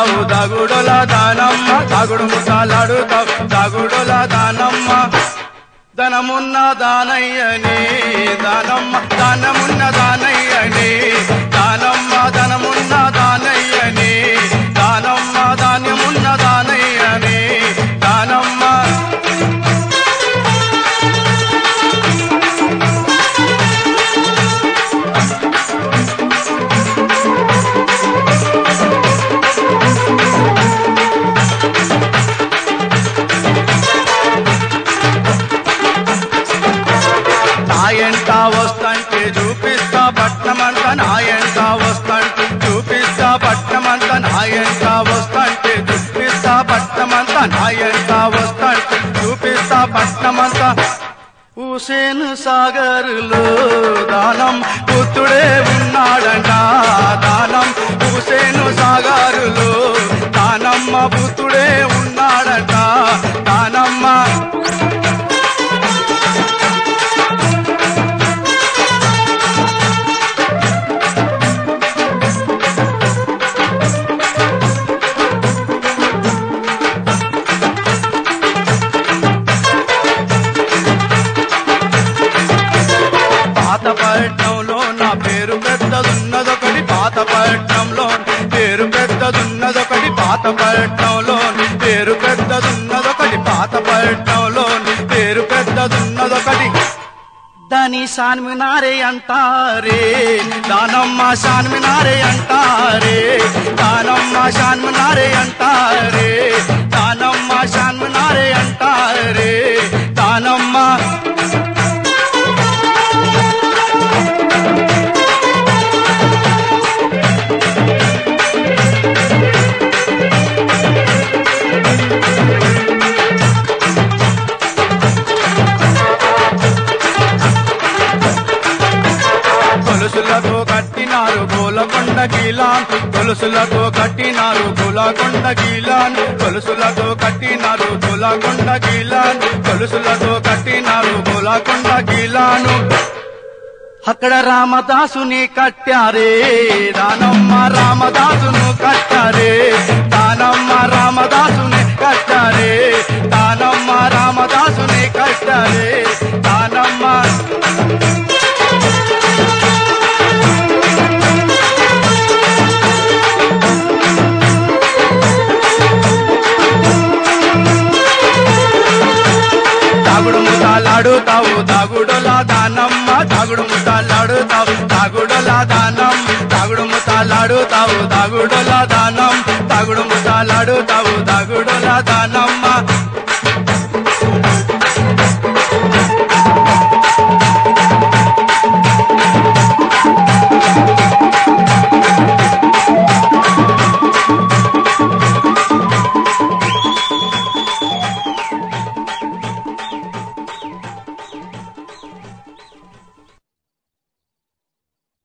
దాగుడులాడుతావు దాగుడుల దానమ్మ దాగుడు ముసాలాడుతావు దాగుడుల దానమ్మ ధనమున్న దానయ్యని దానమ్మ దానమున్న దానయ్యని దానమ్మ ధనమున్న దానయ్యని దానమ్మ ధాన్యమున్న దానయ్యని దానమ్మ నాయంట వస్తంటే చూపిస్తా పట్నమంతా నాయంట వస్తంటే చూపిస్తా పట్నమంతా నాయంట వస్తంటే చూపిస్తా పట్నమంతా నాయంట వస్తంటే చూపిస్తా పట్నమంతా హుసేన్ సాగర్లో దానం పుత్రుడే ఉన్నాడంట దానం హుసేన్ సాగర్లో దానమ్మ పుత్రుడే ఉన్నాడంట దానమ్మ పాతపట్నంలో నా పేరు పెద్దదున్నదొకటి పాతపట్నంలో పేరు పెద్దదున్నదొకటి పాతపట్నంలో పేరు పెద్దదున్నదొకటి పాతపట్నంలో పేరు పెద్దదున్నదొకటి దాని షాన్మినారే అంటారే దానమ్మ షాన్మినారే అంటారే దానమ్మ షాన్మినారే అంటారే దానమ్మ షాన్మినారే అంటారే దానమ్మ గొలుసులతో కట్టినారు గోలకొండ గీలాన్ గొలుసులతో కట్టినారు గోలకొండ గీలాన్ గొలుసులతో కట్టినారు గోలకొండ గీలాన్ గొలుసులతో కట్టినారు గోలకొండ గీలాను అక్కడ రామదాసుని కట్టారే దానమ్మ రామదాసును కట్టారే దానమ్మ రామదాసుని కట్టారే దానమ్మ రామదాసుని కట్టారే దానమ్మ దాగుడు ముతాలాడుతావు దాగుడులా దానమ్మ దాగుడు ముతాలాడుతావు దాగుడులా దానం దాగుడు ముతాలాడుతావు దాగుడులా దానం దాగుడు ముతాలాడుతావు దాగుడులా దానమ్మ